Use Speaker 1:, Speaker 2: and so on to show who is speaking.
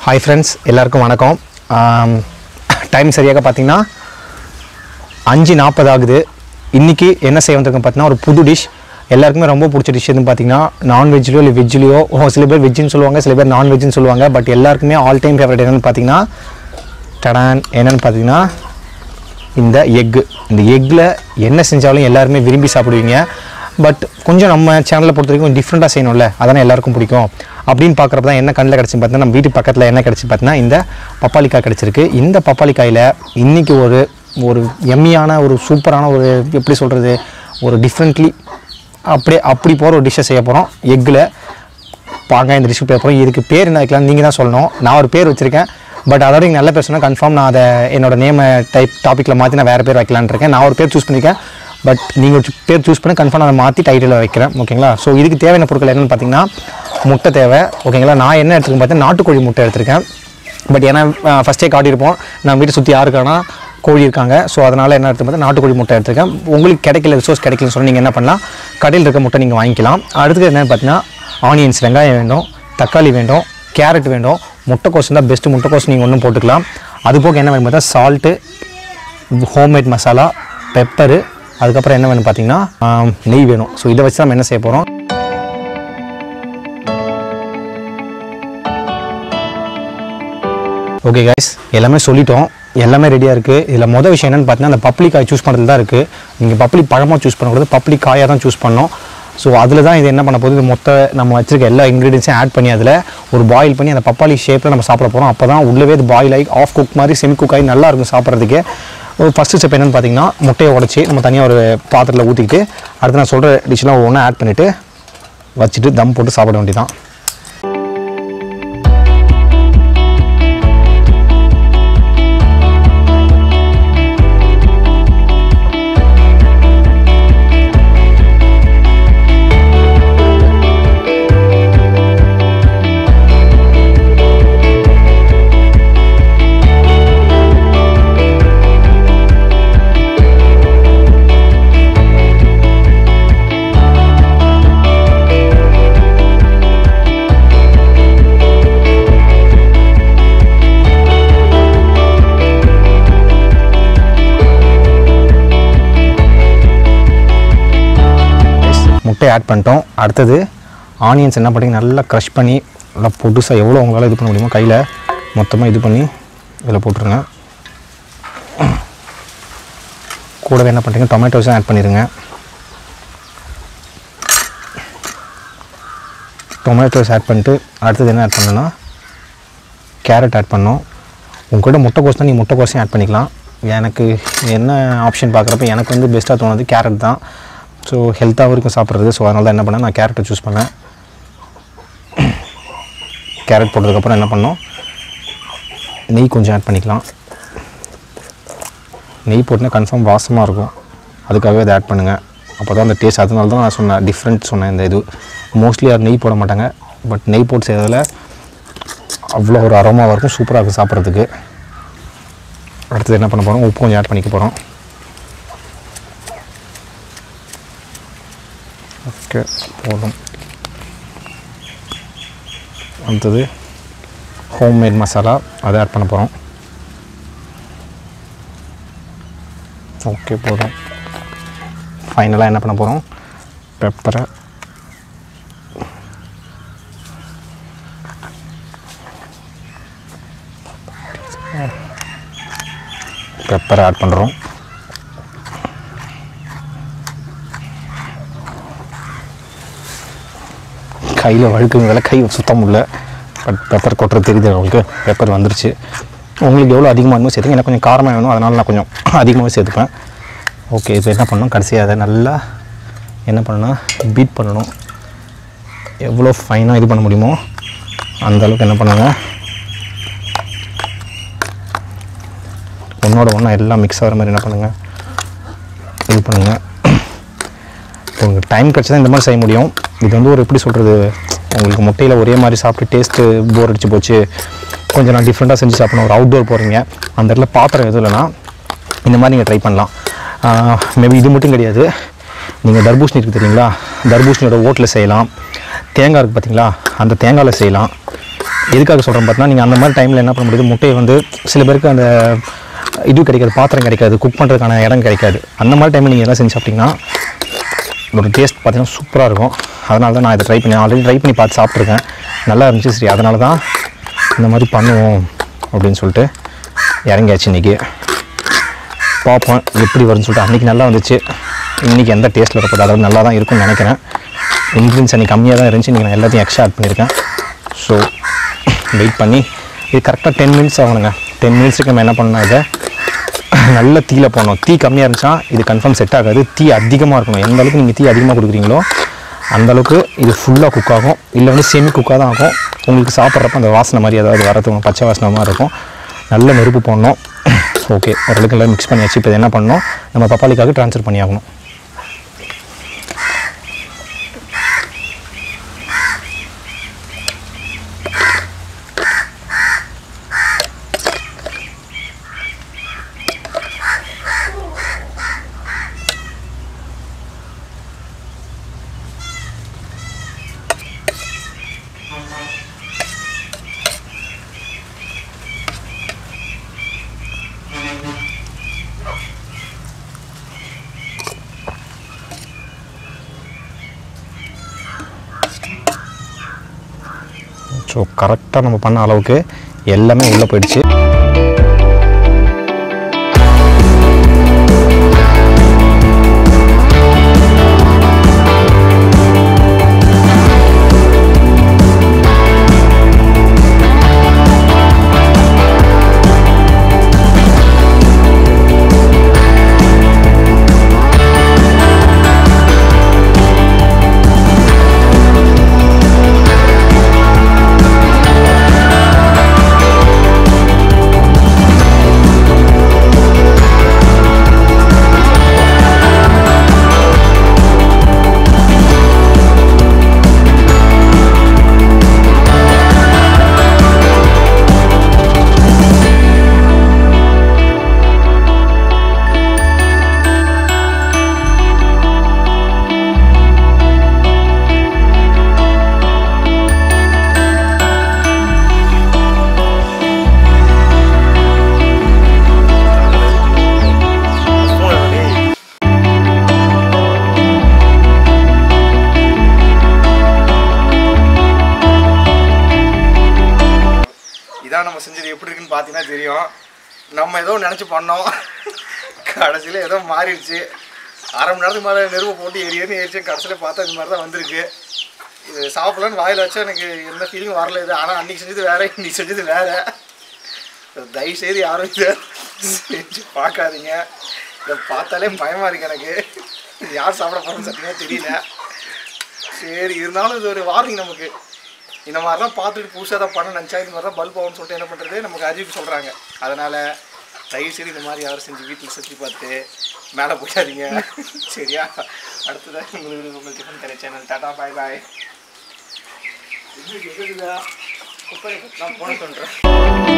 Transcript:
Speaker 1: hi friends எல்லாருக்கும் வணக்கம் time சரியாக பார்த்தீங்கன்னா அஞ்சு நாற்பது ஆகுது இன்றைக்கி என்ன செய்ய வந்திருக்கோம் பார்த்தீங்கன்னா ஒரு புது டிஷ் எல்லாருக்குமே ரொம்ப பிடிச்ச டிஷ் எதுன்னு பார்த்தீங்கன்னா நான்வெஜ்லையோ இல்லை வெஜ்லையோ சில பேர் வெஜ்ஜுன்னு சொல்லுவாங்க சில பேர் நான்வெஜ்னு சொல்லுவாங்க பட் எல்லாருக்குமே ஆல் டைம் ஃபேவரட் என்னென்னு பார்த்தீங்கன்னா டடான் என்னென்னு பார்த்தீங்கன்னா இந்த எக்கு இந்த எக்கில் என்ன செஞ்சாலும் எல்லாருமே விரும்பி சாப்பிடுவீங்க பட் கொஞ்சம் நம்ம சேனலை பொறுத்த வரைக்கும் டிஃப்ரெண்ட்டாக செய்யணும்ல அதானே எல்லாருக்கும் பிடிக்கும் அப்படின்னு பார்க்குறப்ப தான் என்ன கண்ணில் கிடச்சி பார்த்தீங்கன்னா நம்ம வீட்டு பக்கத்தில் என்ன கிடச்சி பார்த்தீங்கன்னா இந்த பப்பாளிக்காய் கிடச்சிருக்கு இந்த பப்பாளிக்காயில் இன்றைக்கி ஒரு ஒரு எம்மியான ஒரு சூப்பரான ஒரு எப்படி சொல்கிறது ஒரு டிஃப்ரெண்ட்லி அப்படியே அப்படி போகிற ஒரு டிஷ்ஷை செய்ய போகிறோம் எக்கில் பாங்க இந்த டிஷ் பேர் போகிறோம் இதுக்கு பேர் என்ன வைக்கலாம் நீங்கள் தான் சொல்லணும் நான் ஒரு பேர் வச்சுருக்கேன் பட் அதோட நீங்கள் நல்ல பேர் சொன்னால் கன்ஃபார்ம் நான் அதை என்னோட நேமை டைப் டாப்பிக்கில் மாற்றி நான் வேறு பேர் வைக்கலான்னு இருக்கேன் நான் ஒரு பேர் சூஸ் பண்ணியிருக்கேன் பட் நீங்கள் ஒரு பேர் சூஸ் பண்ணி கன்ஃபார்ம் அதை மாற்றி டைட்டில் வைக்கிறேன் ஓகேங்களா ஸோ இதுக்கு தேவையான பொருட்கள் என்னென்னு பார்த்தீங்கன்னா முட்டை தேவை ஓகேங்களா நான் என்ன எடுத்துருக்கேன் பார்த்தீங்கன்னா நாட்டுக்கோழி முட்டை எடுத்திருக்கேன் பட் ஏன்னா ஃபஸ்ட்டே காட்டியிருப்போம் நான் வீட்டை சுற்றி யாருக்கானா கோழி இருக்காங்க ஸோ அதனால் என்ன எடுத்து பார்த்தா நாட்டுக்கோழி முட்டை எடுத்திருக்கேன் உங்களுக்கு கிடைக்கல ரிசோர்ஸ் கிடைக்கலன்னு சொல்லி நீங்கள் என்ன பண்ணலாம் கடையில் இருக்க முட்டை நீங்கள் வாங்கிக்கலாம் அடுத்தது என்னென்னு பார்த்தீங்கன்னா ஆனியன்ஸ் வெங்காயம் வேண்டும் தக்காளி வேண்டும் கேரட் வேண்டும் முட்டைக்கோஸ் தான் பெஸ்ட்டு முட்டைக்கோஸ் நீங்கள் ஒன்றும் போட்டுக்கலாம் அது போக என்ன வேணும் பார்த்தா சால்ட்டு ஹோம்மேட் மசாலா பெப்பரு அதுக்கப்புறம் என்ன வேணும் பார்த்தீங்கன்னா ஆம், நெய் வேணும் ஸோ இதை வச்சு நம்ம என்ன செய்ய போகிறோம் ஓகே கைஸ் எல்லாமே சொல்லிட்டோம் எல்லாமே ரெடியாக இருக்குது இதில் மொதல் விஷயம் என்னென்னு பார்த்தீங்கன்னா அந்த பப்ளி காய் சூஸ் பண்ணுறது தான் இருக்குது நீங்கள் பப்ளி பழமாக சூஸ் பண்ணக்கூடாது பப்ளி காயாக தான் சூஸ் பண்ணணும் ஸோ அதில் தான் இது என்ன பண்ண போகுது இது மொத்த நம்ம வச்சிருக்க எல்லா இன்க்ரீடியன்ஸையும் ஆட் பண்ணி அதில் ஒரு பாயில் பண்ணி அந்த பப்பாளி ஷேப்பில் நம்ம சாப்பிட போகிறோம் அப்போ தான் உள்ளவே இது பாயில் ஆகி ஆஃப் குக் மாதிரி செமி குக் ஆகி நல்லா இருக்கும் சாப்பிட்றதுக்கு ஒரு ஃபஸ்ட்டு ஸ்டெப் என்னென்னு பார்த்தீங்கன்னா முட்டையை உடச்சி நம்ம தனியாக ஒரு பாத்திரத்தில் ஊற்றிக்கிட்டு அடுத்து நான் சொல்கிற டிஷ்லாம் ஒவ்வொன்றா ஆட் பண்ணிவிட்டு வச்சுட்டு தம் போட்டு சாப்பிட வேண்டியதான் Yes, முட்டை ஆட் பண்ணிட்டோம் அடுத்தது ஆனியன்ஸ் என்ன பண்ணுறீங்க நல்லா க்ரஷ் பண்ணி நல்லா புதுசாக எவ்வளோ உங்களால் இது பண்ண முடியுமோ கையில் மொத்தமாக இது பண்ணி இதில் போட்டுருங்க கூடவே என்ன பண்ணுறீங்க டொமேட்டோஸும் ஆட் பண்ணிடுங்க டொமேட்டோஸ் ஆட் பண்ணிட்டு அடுத்தது என்ன ஆட் பண்ணணும்னா கேரட் ஆட் பண்ணோம் உங்கள்கிட்ட முட்டைக்கோஸ் தான் நீ முட்டைக்கோஸையும் ஆட் பண்ணிக்கலாம் எனக்கு என்ன ஆப்ஷன் பார்க்குறப்ப எனக்கு வந்து பெஸ்ட்டாக தோணுது கேரட் தான் ஸோ ஹெல்த்தாகவும் இருக்கும் சாப்பிட்றது ஸோ அதனால தான் என்ன பண்ணேன் நான் கேரட்டை சூஸ் பண்ணேன் கேரட் போட்டதுக்கப்புறம் என்ன பண்ணோம் நெய் கொஞ்சம் ஆட் பண்ணிக்கலாம் நெய் போட்டுனா கன்ஃபார்ம் வாசமாக இருக்கும் அதுக்காகவே அதை ஆட் பண்ணுங்கள் அப்போ தான் அந்த டேஸ்ட் அதனால தான் நான் சொன்னேன் டிஃப்ரெண்ட் சொன்னேன் இந்த இது மோஸ்ட்லி அது நெய் போட மாட்டாங்க பட் நெய் போட்டு செய்கிறதுல அவ்வளோ ஒரு அரோமாவாக இருக்கும் சூப்பராக இருக்கும் சாப்பிட்றதுக்கு அடுத்தது என்ன பண்ண போகிறோம் உப்பு கொஞ்சம் ஆட் பண்ணிக்க போகிறோம் ஓகே போதும் அடுத்தது ஹோம்மேட் மசாலா அதை ஆட் பண்ண போகிறோம் ஓகே போதும் ஃபைனலாக என்ன பண்ண போகிறோம் பெப்பரை பெப்பரை ஆட் பண்ணுறோம் கையில் வழுக்குங்கிறதால கை சுத்த முடியல பட் பெப்பர் கொட்டுறது தெரியுது உங்களுக்கு பெப்பர் வந்துருச்சு உங்களுக்கு எவ்வளோ அதிகமாக வேணுமோ சேர்த்துங்க எனக்கு கொஞ்சம் காரமாக வேணும் அதனால் நான் கொஞ்சம் அதிகமாகவே சேர்த்துப்பேன் ஓகே இப்போ என்ன பண்ணணும் கடைசியாக அதை நல்லா என்ன பண்ணணும்னா பீட் பண்ணணும் எவ்வளோ ஃபைனாக இது பண்ண முடியுமோ அந்த அளவுக்கு என்ன பண்ணுங்க ஒன்றோட ஒன்றா எல்லாம் மிக்ஸ் ஆகிற மாதிரி என்ன பண்ணுங்கள் இது பண்ணுங்கள் உங்களுக்கு டைம் கிடச்சி தான் இந்த மாதிரி செய்ய முடியும் இது வந்து ஒரு எப்படி சொல்கிறது உங்களுக்கு முட்டையில் ஒரே மாதிரி சாப்பிட்டு டேஸ்ட்டு போர் அடிச்சு போச்சு கொஞ்சம் நான் டிஃப்ரெண்ட்டாக செஞ்சு சாப்பிடணும் ஒரு அவுட்டோர் போகிறீங்க அந்த இடத்துல பாத்திரம் எதுவும் இல்லைன்னா இந்த மாதிரி நீங்கள் ட்ரை பண்ணலாம் மேபி இது மட்டும் கிடையாது நீங்கள் தர்பூசணி இருக்குது தெரியுங்களா தர்பூசணியோட ஓட்டில் செய்யலாம் தேங்காய் இருக்குது பார்த்தீங்களா அந்த தேங்காயில் செய்யலாம் எதுக்காக சொல்கிறேன் பார்த்தீங்கன்னா நீங்கள் அந்த மாதிரி டைமில் என்ன பண்ண முடியுது முட்டையை வந்து சில பேருக்கு அந்த இது கிடைக்காது பாத்திரம் கிடைக்காது குக் பண்ணுறதுக்கான இடம் கிடைக்காது அந்த மாதிரி டைமில் நீங்கள் என்ன செஞ்சு சாப்பிட்டீங்கன்னா ஒரு டேஸ்ட் பார்த்தீங்கன்னா சூப்பராக இருக்கும் அதனால தான் நான் இதை ட்ரை பண்ணி ஆல்ரெடி ட்ரை பண்ணி பார்த்து சாப்பிட்ருக்கேன் நல்லா இருந்துச்சு சரி அதனால தான் இந்த மாதிரி பண்ணுவோம் அப்படின்னு சொல்லிட்டு இறங்கியாச்சு இன்றைக்கி பார்ப்போம் எப்படி வரும்னு சொல்லிட்டு அன்றைக்கி நல்லா வந்துச்சு இன்றைக்கி எந்த டேஸ்ட்டில் இருப்பது அதாவது நல்லா தான் இருக்கும்னு நினைக்கிறேன் இன்க்ரீடியன்ஸ் அன்றைக்கி கம்மியாக தான் இருந்துச்சு இன்றைக்கி நான் எல்லாத்தையும் எக்ஸ்ட்ரா ஆட் பண்ணியிருக்கேன் ஸோ வெயிட் பண்ணி இது கரெக்டாக டென் மினிட்ஸ் ஆகணுங்க டென் மினிட்ஸுக்கு நம்ம என்ன பண்ணணும் இதை நல்ல தீயில போடணும் தீ கம்மியாக இருந்துச்சுன்னா இது கன்ஃபார்ம் செட் ஆகாது தீ அதிகமாக இருக்கணும் எந்த அளவுக்கு நீங்கள் தீ அதிகமாக கொடுக்குறீங்களோ அந்த அளவுக்கு இது ஃபுல்லாக குக் ஆகும் இல்லை வந்து செமி குக்காக தான் ஆகும் உங்களுக்கு சாப்பிட்றப்ப அந்த வாசனை மாதிரி ஏதாவது வரது பச்சை வாசனை மாதிரி இருக்கும் நல்ல நெருப்பு போடணும் ஓகே ஓரளவுக்கு எல்லாம் மிக்ஸ் பண்ணியாச்சு இப்போ இது என்ன பண்ணணும் நம்ம பப்பாளிக்காக ட்ரான்ஸ்ஃபர் பண்ணி ஆகணும் ஸோ கரெக்டாக நம்ம பண்ண அளவுக்கு எல்லாமே உள்ளே போயிடுச்சு
Speaker 2: இதான் நம்ம செஞ்சது எப்படி இருக்குன்னு பார்த்தீங்கன்னா தெரியும் நம்ம ஏதோ நினச்சி பண்ணோம் கடைசியில் ஏதோ மாறிடுச்சு அரை மணி நேரத்துக்கு மேலே நெருப்பு போட்டு எரி எரி எரிச்சு கடைசியில் பார்த்தா இந்த மாதிரி தான் வந்திருக்கு இது சாப்பிடலான்னு வாயில் வச்சா எனக்கு எந்த ஃபீலிங்கும் வரல இது ஆனால் அன்றைக்கி செஞ்சது வேற இன்னைக்கு செஞ்சது வேற தயவு செய்து யாரும் இதை செஞ்சு பார்க்காதீங்க இதை பார்த்தாலே பயமாக இருக்கு எனக்கு இது யார் சாப்பிட போகிறோம்னு சத்தியமாக தெரியல சரி இருந்தாலும் இது ஒரு வார்னிங் நமக்கு இந்த மாதிரிலாம் பார்த்துட்டு புதுசாக தான் பண்ண நினச்சா இந்த மாதிரி தான் பல்ப் ஆகும்னு சொல்லிட்டு என்ன பண்ணுறது நமக்கு அறிவிப்பு சொல்கிறாங்க அதனால் தயவு செய்து இந்த மாதிரி யாரும் செஞ்சு வீட்டில் சுற்றி பார்த்து மேலே போயிடாதீங்க சரியா அடுத்ததாக உங்களுக்கு உங்கள் டிஃபன் கரை சேனல் டாடா பாய் பாய் நான் போன சொல்கிறேன்